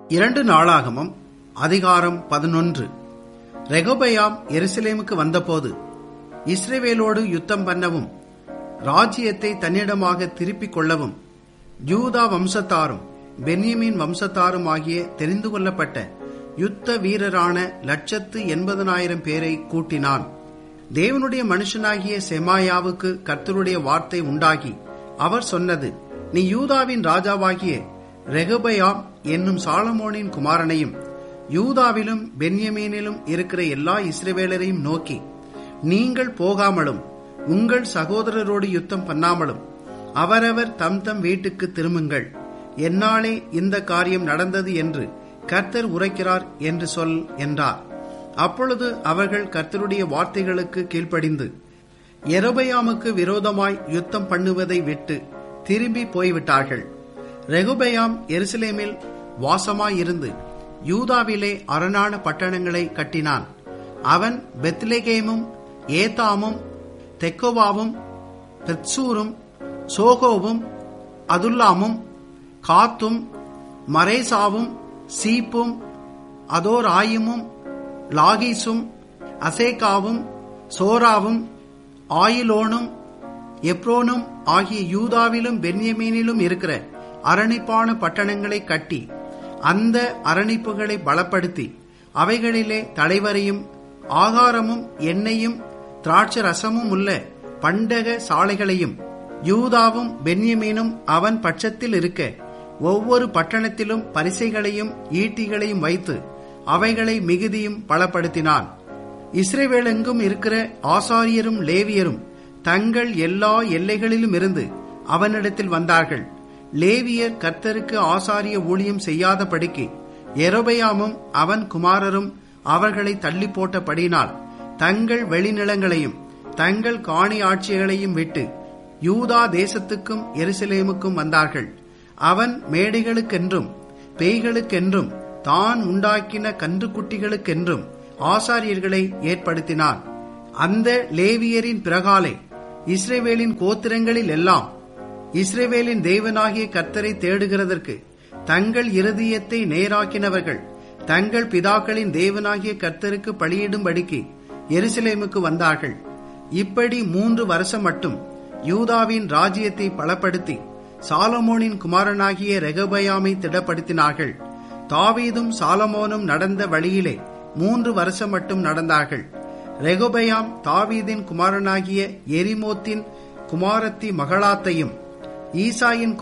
இரண்டு நாளாகமம் அதிகாரம் பதினொன்று ரெகோபயாம் எருசலேமுக்கு வந்தபோது இஸ்ரேவேலோடு யுத்தம் பண்ணவும் ராஜ்யத்தை தன்னிடமாக திருப்பிக் கொள்ளவும் யூதா வம்சத்தாரும் பென்யமின் வம்சத்தாரும் ஆகிய தெரிந்து கொள்ளப்பட்ட யுத்த வீரரான லட்சத்து எண்பதனாயிரம் பேரை கூட்டினான் தேவனுடைய மனுஷனாகிய செமாயாவுக்கு கர்த்தருடைய வார்த்தை உண்டாகி அவர் சொன்னது நீ யூதாவின் ராஜாவாகிய ரெகபயாம் என்னும் சாலமோனின் குமாரனையும் யூதாவிலும் பென்யமீனிலும் இருக்கிற எல்லா இஸ்ரவேலரையும் நோக்கி நீங்கள் போகாமலும் உங்கள் சகோதரரோடு யுத்தம் பண்ணாமலும் அவரவர் தம் தம் வீட்டுக்கு திரும்புங்கள் என்னாலே இந்த காரியம் நடந்தது என்று கர்த்தர் உரைக்கிறார் என்று சொல் என்றார் அப்பொழுது அவர்கள் கர்த்தருடைய வார்த்தைகளுக்கு கீழ்ப்படிந்து எரோபயாமுக்கு விரோதமாய் யுத்தம் பண்ணுவதை விட்டு திரும்பி போய்விட்டார்கள் ரெகுபயாம் எருசலேமில் வாசமாயிருந்து யூதாவிலே அரணான பட்டணங்களை கட்டினான் அவன் பெத்லெகேமும் ஏதாமும் தெக்கோவாவும் பெத்சூரும் சோகோவும் அதுல்லாமும் காத்தும் மரேசாவும் சீப்பும் அதோராயுமும் லாகீசும் அசேகாவும் சோராவும் ஆயிலோனும் எப்ரோனும் ஆகிய யூதாவிலும் பென்யமீனிலும் இருக்கிற அரணிப்பான பட்டணங்களை கட்டி அந்த அரணிப்புகளை பலப்படுத்தி அவைகளிலே தலைவரையும் ஆகாரமும் எண்ணெயும் திராட்சை ரசமும் உள்ள பண்டக சாலைகளையும் யூதாவும் பென்யமீனும் அவன் பட்சத்தில் இருக்க ஒவ்வொரு பட்டணத்திலும் பரிசைகளையும் ஈட்டிகளையும் வைத்து அவைகளை மிகுதியும் பலப்படுத்தினான் இஸ்ரேவேலெங்கும் இருக்கிற ஆசாரியரும் லேவியரும் தங்கள் எல்லா எல்லைகளிலும் இருந்து அவனிடத்தில் வந்தார்கள் லேவியர் கர்த்தருக்கு ஆசாரிய ஊழியம் செய்யாதபடிக்கு எரோபயாமும் அவன் குமாரரும் அவர்களை தள்ளி போட்டபடினால் தங்கள் வெளிநிலங்களையும் தங்கள் காணி ஆட்சிகளையும் விட்டு யூதா தேசத்துக்கும் எருசலேமுக்கும் வந்தார்கள் அவன் மேடைகளுக்கென்றும் பேய்களுக்கென்றும் தான் உண்டாக்கின கன்றுக்குட்டிகளுக்கென்றும் ஆசாரியர்களை ஏற்படுத்தினான் அந்த லேவியரின் பிறகாலே இஸ்ரேவேலின் கோத்திரங்களில் எல்லாம் இஸ்ரேவேலின் தேவனாகிய கர்த்தரை தேடுகிறதற்கு தங்கள் இருதயத்தை நேராக்கினவர்கள் தங்கள் பிதாக்களின் தேவனாகிய கர்த்தருக்கு பலியிடும்படிக்கு எருசலேமுக்கு வந்தார்கள் இப்படி மூன்று வருஷம் மட்டும் யூதாவின் ராஜ்யத்தை பலப்படுத்தி சாலமோனின் குமாரனாகிய ரெகபயாமை திடப்படுத்தினார்கள் தாவீதும் சாலமோனும் நடந்த வழியிலே மூன்று வருஷம் மட்டும் நடந்தார்கள் ரெகோபயாம் தாவீதின் குமாரனாகிய எரிமோத்தின் குமாரத்தி மகளாத்தையும் ஈசாயின்